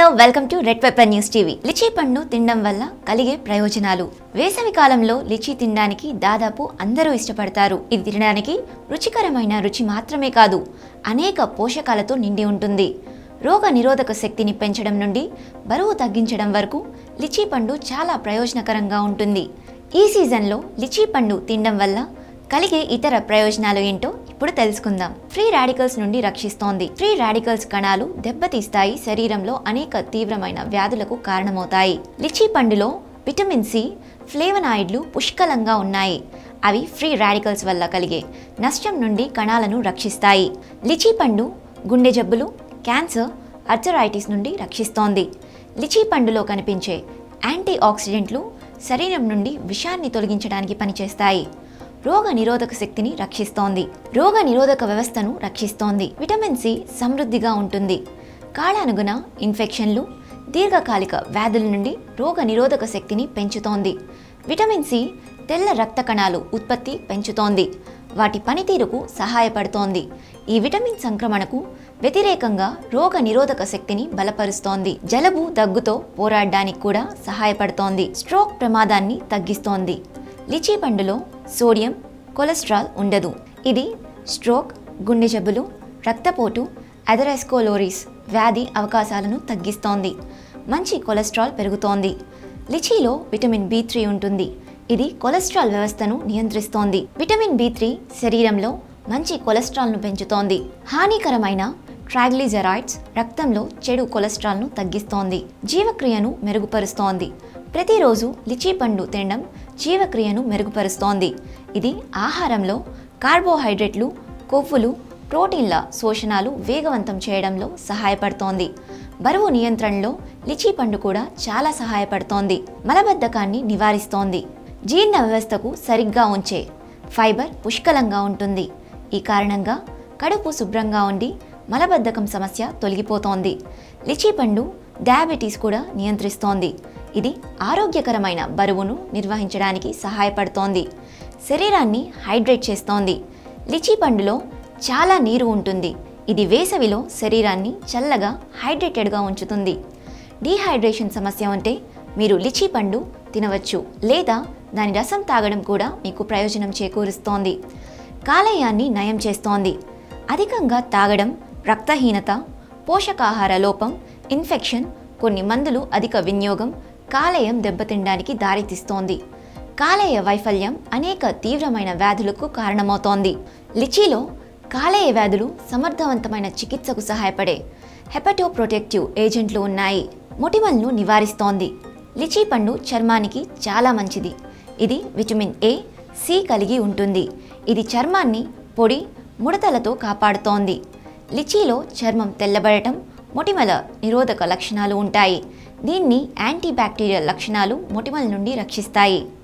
hello welcome to Red Pepper News TV lychee పండు తినడం వల్ల కలిగే ప్రయోజనాలు వేసవి కాలంలో లిచీ తినడానికి దాదాపు అందరూ ఇష్టపడతారు ఇది తినడానికి రుచికరమైన రుచి మాత్రమే కాదు అనేక పోషకాలతో నిండి ఉంటుంది రోగ నిరోధక శక్తిని పెంచడం నుండి బరువు తగ్గించడం వరకు లిచీ పండు చాలా ప్రయోజనకరంగా ఉంటుంది ఈ సీజన్లో లిచీ పండు తినడం వల్ల కలిగే ఇతర ప్రయోజనాలు ఏంటో ఇప్పుడు తెలుసుకుందాం ఫ్రీ రాడికల్స్ నుండి రక్షిస్తోంది ఫ్రీ రాడికల్స్ కణాలు దెబ్బతీస్తాయి శరీరంలో అనేక తీవ్రమైన వ్యాధులకు కారణమవుతాయి లిచీ పండులో విటమిన్ సి ఫ్లేవనాయిడ్లు పుష్కలంగా ఉన్నాయి అవి ఫ్రీ రాడికల్స్ వల్ల కలిగే నష్టం నుండి కణాలను రక్షిస్తాయి లిచీ పండు గుండె జబ్బులు క్యాన్సర్ అర్థరైటిస్ నుండి రక్షిస్తోంది లిచీ పండులో కనిపించే యాంటీ ఆక్సిడెంట్లు శరీరం నుండి విషాన్ని తొలగించడానికి పనిచేస్తాయి రోగ నిరోధక శక్తిని రక్షిస్తోంది రోగ నిరోధక వ్యవస్థను రక్షిస్తోంది విటమిన్ సి సమృద్ధిగా ఉంటుంది కాలానుగుణ ఇన్ఫెక్షన్లు దీర్ఘకాలిక వ్యాధుల నుండి రోగ నిరోధక శక్తిని పెంచుతోంది విటమిన్ సి తెల్ల రక్త కణాలు ఉత్పత్తి పెంచుతోంది వాటి పనితీరుకు సహాయపడుతోంది ఈ విటమిన్ సంక్రమణకు వ్యతిరేకంగా రోగ నిరోధక శక్తిని బలపరుస్తోంది జలుబు దగ్గుతో పోరాడడానికి కూడా సహాయపడుతోంది స్ట్రోక్ ప్రమాదాన్ని తగ్గిస్తోంది లిచీ పండులో సోడియం కొలెస్ట్రాల్ ఉండదు ఇది స్ట్రోక్ గుండె జబ్బులు రక్తపోటు అథెరోస్కోలోరిస్ వ్యాధి అవకాశాలను తగ్గిస్తోంది మంచి కొలెస్ట్రాల్ పెరుగుతోంది లిచీలో విటమిన్ బి త్రీ ఉంటుంది ఇది కొలెస్ట్రాల్ వ్యవస్థను నియంత్రిస్తోంది విటమిన్ బి త్రీ శరీరంలో మంచి కొలెస్ట్రాల్ను పెంచుతోంది హానికరమైన ట్రాగ్లిజెరాయిడ్స్ రక్తంలో చెడు కొలెస్ట్రాల్ను తగ్గిస్తోంది జీవక్రియను మెరుగుపరుస్తోంది ప్రతిరోజు లిచీ పండు తినడం జీవక్రియను మెరుగుపరుస్తోంది ఇది ఆహారంలో కార్బోహైడ్రేట్లు కొవ్వులు ప్రోటీన్ల శోషణాలు వేగవంతం చేయడంలో సహాయపడుతోంది బరువు నియంత్రణలో లిచీ పండు కూడా చాలా సహాయపడుతోంది మలబద్ధకాన్ని నివారిస్తోంది జీర్ణ వ్యవస్థకు సరిగ్గా ఉంచే ఫైబర్ పుష్కలంగా ఉంటుంది ఈ కారణంగా కడుపు శుభ్రంగా ఉండి మలబద్ధకం సమస్య తొలగిపోతోంది లిచీ పండు డయాబెటీస్ కూడా నియంత్రిస్తోంది ఇది ఆరోగ్యకరమైన బరువును నిర్వహించడానికి సహాయపడుతోంది శరీరాన్ని హైడ్రేట్ చేస్తోంది లిచీ పండులో చాలా నీరు ఉంటుంది ఇది వేసవిలో శరీరాన్ని చల్లగా హైడ్రేటెడ్గా ఉంచుతుంది డీహైడ్రేషన్ సమస్య ఉంటే మీరు లిచీ పండు తినవచ్చు లేదా దాని రసం తాగడం కూడా మీకు ప్రయోజనం చేకూరుస్తోంది కాలేయాన్ని నయం చేస్తోంది అధికంగా తాగడం రక్తహీనత పోషకాహార లోపం ఇన్ఫెక్షన్ కొన్ని మందులు అధిక వినియోగం కాలేయం దెబ్బతినడానికి దారితీస్తోంది కాలేయ వైఫల్యం అనేక తీవ్రమైన వ్యాధులకు కారణమవుతోంది లిచీలో కాలేయ వ్యాధులు సమర్థవంతమైన చికిత్సకు సహాయపడే హెపటోప్రొటెక్టివ్ ఏజెంట్లు ఉన్నాయి మొటిమల్ను నివారిస్తోంది లిచీ పండు చర్మానికి చాలా మంచిది ఇది విటమిన్ ఏ సి కలిగి ఉంటుంది ఇది చర్మాన్ని పొడి ముడతలతో కాపాడుతోంది లిచీలో చర్మం తెల్లబడటం మొటిమల నిరోధక లక్షణాలు ఉంటాయి దీన్ని యాంటీ బ్యాక్టీరియల్ లక్షణాలు మొటిమల నుండి రక్షిస్తాయి